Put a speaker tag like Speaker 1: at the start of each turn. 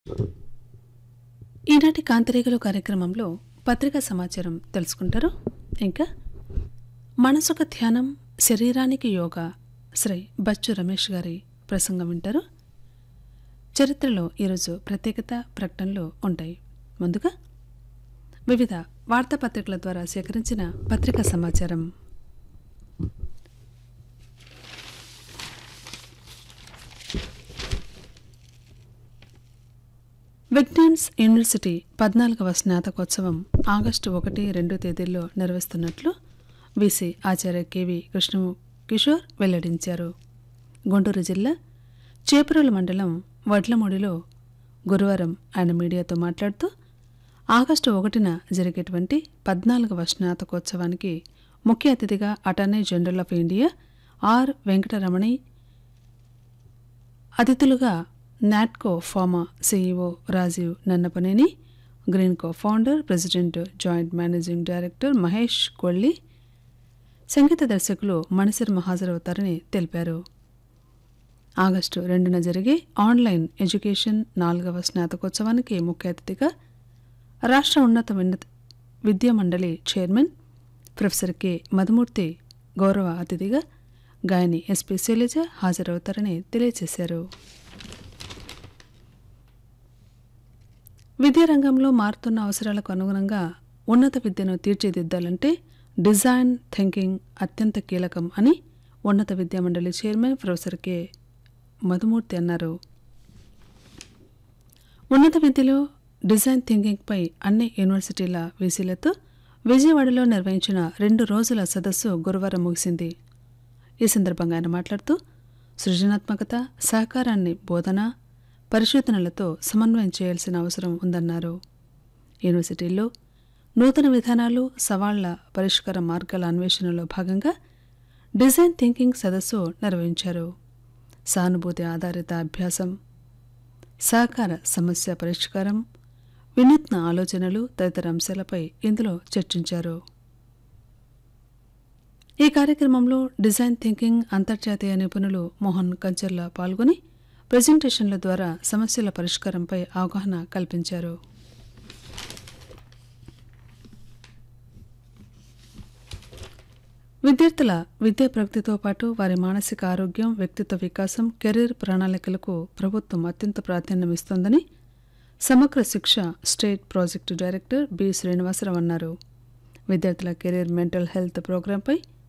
Speaker 1: ఈనాటి కాంతిరేగలు కార్యక్రమంలో పత్రికా సమాచారం తెలుసుకుంటారు ఇంకా మనసుకు ధ్యానం శరీరానికి యోగా శ్రీ బచ్చు రమేష్ గారి ప్రసంగం వింటారు చరిత్రలో ఈరోజు ప్రత్యేకత ప్రకటనలు ఉంటాయి ముందుగా వివిధ వార్తాపత్రికల ద్వారా సేకరించిన పత్రికా సమాచారం విజ్ఞాన్స్ యూనివర్సిటీ పద్నాలుగవ స్నాతకోత్సవం ఆగస్టు ఒకటి రెండు తేదీల్లో నిర్వహిస్తున్నట్లు విసి ఆచార్య కెవి కృష్ణ కిషోర్ వెల్లడించారు గుంటూరు జిల్లా చేపురోలు మండలం వడ్లమూడిలో గురువారం ఆయన మీడియాతో మాట్లాడుతూ ఆగస్టు ఒకటిన జరిగేటువంటి పద్నాలుగవ స్నాతకోత్సవానికి ముఖ్య అతిథిగా attorney general of India R Venkataramani అతిథులుగా Natco pharma CEO Rajeev Nannapaneni Greenko founder president joint managing director Mahesh Kolli సంగీత దర్శకులు మణిశర్మ హాజరవుతారని తెలిపారు ఆగస్టు రెండున జరిగే ఆన్లైన్ ఎడ్యుకేషన్ నాలుగవ స్నాతకోత్సవానికి ముఖ్య అతిథిగా రాష్ట్ర ఉన్నత విన్నత విద్యా మండలి చైర్మన్ ప్రొఫెసర్ కె మధుమూర్తి గౌరవ అతిథిగా గాయని ఎస్పి శైలజ హాజరవుతారని తెలియజేశారు విద్యారంగంలో మారుతున్న అవసరాలకు అనుగుణంగా ఉన్నత విద్యను తీర్చిదిద్దాలంటే డిజైన్ థింకింగ్ అత్యంత కీలకం అని ఉన్నత విద్యా మండలి చైర్మన్ ప్రొఫెసర్ కె మధుమూర్తి అన్నారు ఉన్నత విద్యలో డిజైన్ థింకింగ్పై అన్ని యూనివర్సిటీల వీసీలతో విజయవాడలో నిర్వహించిన రెండు రోజుల సదస్సు గురువారం ముగిసింది ఈ సందర్భంగా ఆయన మాట్లాడుతూ సృజనాత్మకత సహకారాన్ని బోధన పరిశోధనలతో సమన్వయం చేయాల్సిన అవసరం ఉందన్నారు యూనివర్సిటీల్లో నూతన విధానాలు సవాళ్ల పరిష్కార మార్గాల అన్వేషణలో భాగంగా డిజైన్ థింకింగ్ సదస్సు నిర్వహించారు సానుభూతి ఆధారిత అభ్యాసం సహకార సమస్య పరిష్కారం వినూత్న ఆలోచనలు తదితర అంశాలపై ఇందులో చర్చించారు ఈ కార్యక్రమంలో డిజైన్ థింకింగ్ అంతర్జాతీయ నిపుణులు మోహన్ కంచర్ల పాల్గొని ప్రజెంటేషన్ల ద్వారా సమస్యల పరిష్కారంపై అవగాహన కల్పించారు విద్యార్థుల విద్యా ప్రగతితో పాటు వారి మానసిక ఆరోగ్యం వ్యక్తిత్వ వికాసం కెరీర్ ప్రణాళికలకు ప్రభుత్వం అత్యంత ప్రాధాన్యమిస్తోందని Samagra Shiksha state project director B Srinivasarao అన్నారు విద్యార్థుల కెరీర్ మెంటల్ హెల్త్ ప్రోగ్రాంపై